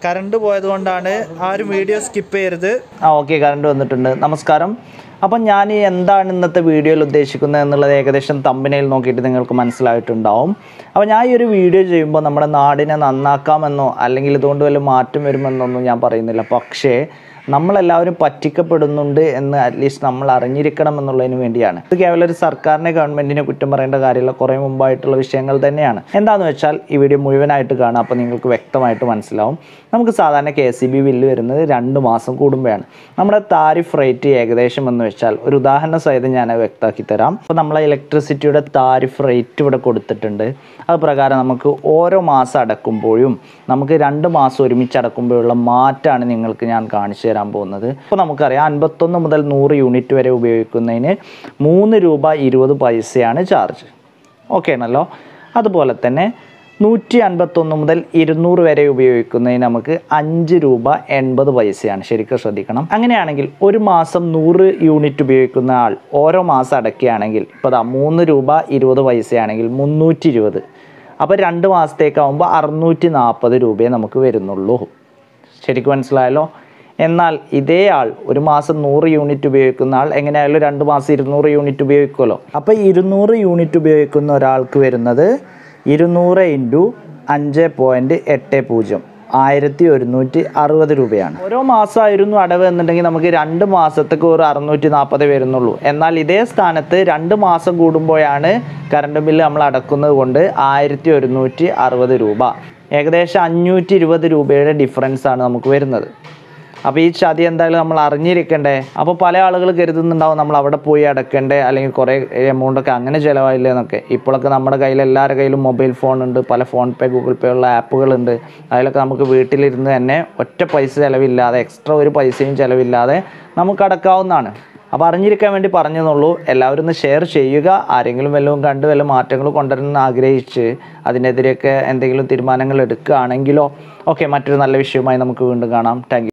current പോയത് കൊണ്ടാണ് ആരും വീഡിയോ സ്കിപ്പ് ചെയ്യരുത് ആ ഓക്കെ കറണ്ട് വന്നിട്ടുണ്ട് നമസ്കാരം അപ്പം ഞാൻ ഈ എന്താണ് ഇന്നത്തെ വീഡിയോയിൽ ഉദ്ദേശിക്കുന്നത് എന്നുള്ളത് ഏകദേശം തമ്പനയിൽ നോക്കിയിട്ട് നിങ്ങൾക്ക് മനസ്സിലായിട്ടുണ്ടാവും അപ്പോൾ ഞാൻ ഈ ഒരു വീഡിയോ ചെയ്യുമ്പോൾ നമ്മുടെ നാടിനെ നന്നാക്കാമെന്നോ അല്ലെങ്കിൽ ഇതുകൊണ്ട് വല്ല മാറ്റം വരുമെന്നൊന്നും ഞാൻ പറയുന്നില്ല പക്ഷേ നമ്മളെല്ലാവരും പറ്റിക്കപ്പെടുന്നുണ്ട് എന്ന് അറ്റ്ലീസ്റ്റ് നമ്മൾ അറിഞ്ഞിരിക്കണം എന്നുള്ളതിന് വേണ്ടിയാണ് ഇത് കേവലം ഒരു സർക്കാരിനെ ഗവൺമെന്റിനെ കുറ്റം പറയേണ്ട കാര്യമില്ല കുറേ മുമ്പായിട്ടുള്ള വിഷയങ്ങൾ തന്നെയാണ് എന്താണെന്ന് വെച്ചാൽ ഈ വീഡിയോ മുഴുവനായിട്ട് കാണാം അപ്പോൾ നിങ്ങൾക്ക് വ്യക്തമായിട്ട് മനസ്സിലാവും നമുക്ക് സാധാരണ കെ സി ബി ബില്ല് വരുന്നത് രണ്ട് മാസം കൂടുമ്പോഴാണ് നമ്മുടെ താരിഫ് റേറ്റ് ഏകദേശം എന്ന് വെച്ചാൽ ഒരു ഉദാഹരണ സഹിതം ഞാൻ അത് വ്യക്തമാക്കി തരാം അപ്പോൾ നമ്മളെ ഇലക്ട്രിസിറ്റിയുടെ താരിഫ് റേറ്റ് ഇവിടെ കൊടുത്തിട്ടുണ്ട് അത് പ്രകാരം നമുക്ക് ഓരോ മാസം അടക്കുമ്പോഴും നമുക്ക് രണ്ട് മാസം ഒരുമിച്ച് അടക്കുമ്പോഴുള്ള മാറ്റമാണ് നിങ്ങൾക്ക് ഞാൻ കാണിച്ചു തരാൻ പോകുന്നത് അപ്പോൾ നമുക്കറിയാം അൻപത്തൊന്ന് മുതൽ നൂറ് യൂണിറ്റ് വരെ ഉപയോഗിക്കുന്നതിന് മൂന്ന് രൂപ ഇരുപത് പൈസയാണ് ചാർജ് ഓക്കെ ആണല്ലോ അതുപോലെ തന്നെ നൂറ്റി അൻപത്തൊന്ന് മുതൽ ഇരുന്നൂറ് വരെ ഉപയോഗിക്കുന്നതിന് നമുക്ക് അഞ്ച് രൂപ എൺപത് പൈസയാണ് ശരിക്കും ശ്രദ്ധിക്കണം അങ്ങനെയാണെങ്കിൽ ഒരു മാസം നൂറ് യൂണിറ്റ് ഉപയോഗിക്കുന്ന ആൾ ഓരോ മാസം അടയ്ക്കുകയാണെങ്കിൽ ഇപ്പോൾ ദാ മൂന്ന് രൂപ ഇരുപത് പൈസയാണെങ്കിൽ മുന്നൂറ്റി ഇരുപത് അപ്പോൾ രണ്ട് മാസത്തേക്കാവുമ്പോൾ അറുന്നൂറ്റി നാൽപ്പത് രൂപയെ നമുക്ക് വരുന്നുള്ളൂ ശരിക്കും മനസ്സിലായല്ലോ എന്നാൽ ഇതേ ആൾ ഒരു മാസം നൂറ് യൂണിറ്റ് ഉപയോഗിക്കുന്ന ആൾ എങ്ങനെയായാലും രണ്ട് മാസം ഇരുന്നൂറ് യൂണിറ്റ് ഉപയോഗിക്കുമല്ലോ അപ്പോൾ ഇരുന്നൂറ് യൂണിറ്റ് ഉപയോഗിക്കുന്ന ഒരാൾക്ക് വരുന്നത് ഇരുന്നൂറ് ഇൻറ്റു അഞ്ച് പോയിൻറ്റ് എട്ട് പൂജ്യം ആയിരത്തി ഒരുന്നൂറ്റി അറുപത് രൂപയാണ് ഓരോ മാസമായിരുന്നു അടവ് എന്നുണ്ടെങ്കിൽ നമുക്ക് രണ്ട് മാസത്തേക്ക് ഒരു അറുന്നൂറ്റി നാൽപ്പത് വരുന്നുള്ളൂ എന്നാൽ ഇതേ സ്ഥാനത്ത് രണ്ട് മാസം കൂടുമ്പോഴാണ് കറണ്ട് ബില്ല് നമ്മൾ അടക്കുന്നത് കൊണ്ട് ആയിരത്തി ഒരുന്നൂറ്റി അറുപത് രൂപ ഏകദേശം അഞ്ഞൂറ്റി ഇരുപത് രൂപയുടെ ഡിഫറൻസ് ആണ് നമുക്ക് വരുന്നത് അപ്പോൾ ഈ ചതി എന്തായാലും നമ്മൾ അറിഞ്ഞിരിക്കണ്ടേ അപ്പോൾ പല ആളുകൾ കരുതുന്നുണ്ടാവും നമ്മൾ അവിടെ പോയി അടക്കണ്ടേ അല്ലെങ്കിൽ കുറേ എമൗണ്ട് ഒക്കെ അങ്ങനെ ചിലവായില്ലേ എന്നൊക്കെ ഇപ്പോഴൊക്കെ നമ്മുടെ കയ്യിൽ എല്ലാവരുടെ കയ്യിലും മൊബൈൽ ഫോൺ ഉണ്ട് പല ഫോൺ പേ ഗൂഗിൾ പേ ഉള്ള ആപ്പുകളുണ്ട് അതിലൊക്കെ നമുക്ക് വീട്ടിലിരുന്ന് തന്നെ ഒറ്റ പൈസ ചിലവില്ലാതെ എക്സ്ട്രാ ഒരു പൈസയും ചിലവില്ലാതെ നമുക്ക് അടക്കാവുന്നതാണ് അപ്പോൾ അറിഞ്ഞിരിക്കാൻ വേണ്ടി പറഞ്ഞെന്നുള്ളൂ എല്ലാവരും ഒന്ന് ഷെയർ ചെയ്യുക ആരെങ്കിലും വല്ലതും കണ്ട് വല്ല മാറ്റങ്ങൾ കൊണ്ടുവരണമെന്ന് ആഗ്രഹിച്ച് അതിനെതിരെയൊക്കെ എന്തെങ്കിലും തീരുമാനങ്ങൾ എടുക്കുകയാണെങ്കിലോ ഓക്കെ മറ്റൊരു നല്ല വിഷയവുമായി നമുക്ക് വീണ്ടും കാണാം താങ്ക്